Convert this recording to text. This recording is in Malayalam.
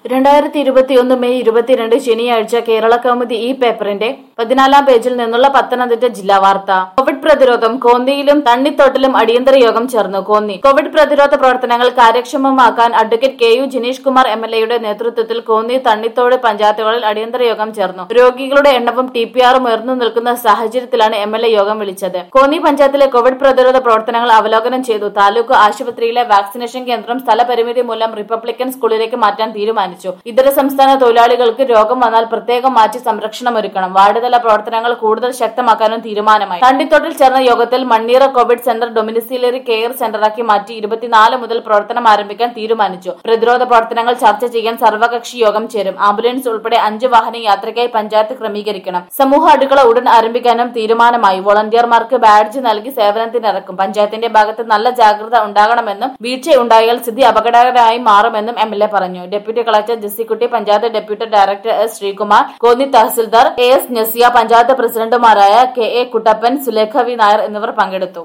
രണ്ടായിരത്തി ഇരുപത്തിയൊന്ന് മെയ് ഇരുപത്തിരണ്ട് ശനിയാഴ്ച കേരള കൗമുദി ഈ പേപ്പറിന്റെ പതിനാലാം പേജിൽ നിന്നുള്ള പത്തനംതിട്ട ജില്ലാ വാർത്ത കോവിഡ് പ്രതിരോധം കോന്നിയിലും തണ്ണിത്തോട്ടിലും അടിയന്തര യോഗം ചേർന്നു കോന്നി കോവിഡ് പ്രതിരോധ പ്രവർത്തനങ്ങൾ കാര്യക്ഷമമാക്കാൻ advocate K U Jineesh Kumar M L എയുടെ നേതൃത്വത്തിൽ കോന്നി തണ്ണിത്തോട് പഞ്ചായത്തുകളിൽ അടിയന്തര യോഗം ചേർന്നു രോഗികളുടെ എണ്ണവും ടി പി ആറും ഉയർന്നു നിൽക്കുന്ന സാഹചര്യത്തിലാണ് എം എൽ എ യോഗം വിളിച്ചത് കോന്നി പഞ്ചായത്തിലെ കോവിഡ് പ്രതിരോധ പ്രവർത്തനങ്ങൾ അവലോകനം ചെയ്തു താലൂക്ക് ആശുപത്രിയിലെ വാക്സിനേഷൻ കേന്ദ്രം സ്ഥലപരിമിതി മൂലം റിപ്പബ്ലിക്കൻ സ്കൂളിലേക്ക് മാറ്റാൻ തീരുമാനിച്ചു ഇതര സംസ്ഥാന തൊഴിലാളികൾക്ക് രോഗം വന്നാൽ പ്രത്യേകം മാറ്റി സംരക്ഷണം ഒരുക്കണം വാർഡുതല പ്രവർത്തനങ്ങൾ കൂടുതൽ ശക്തമാക്കാനും തീരുമാനമായി തണ്ടിത്തോട്ടിൽ ചേർന്ന യോഗത്തിൽ Manneera covid centre domiciliary care സെന്ററാക്കി മാറ്റി ഇരുപത്തിനാല് മുതൽ പ്രവർത്തനം ആരംഭിക്കാൻ തീരുമാനിച്ചു പ്രതിരോധ പ്രവർത്തനങ്ങൾ ചർച്ച ചെയ്യാൻ സർവകക്ഷി യോഗം ചേരും ആംബുലൻസ് ഉൾപ്പെടെ അഞ്ച് വാഹന യാത്രയ്ക്കായി പഞ്ചായത്ത് ക്രമീകരിക്കണം സമൂഹ അടുക്കള ഉടൻ ആരംഭിക്കാനും തീരുമാനമായി വോളണ്ടിയർമാർക്ക് ബാഡ്ജ് നൽകി സേവനത്തിനിറക്കും പഞ്ചായത്തിന്റെ ഭാഗത്ത് നല്ല ജാഗ്രത ഉണ്ടാകണമെന്നും വീഴ്ചയുണ്ടായാൽ സ്ഥിതി അപകടകരമായി മാറുമെന്നും എം എൽ എ പറഞ്ഞു deputy collector Jessykutty panchayat deputy director S Sreekumar Konni tahsildar A S Nasiya panchayat പ്രസിഡന്റുമാരായ K A Kuttappan Suleka V Nair എന്നിവർ പങ്കെടുത്തു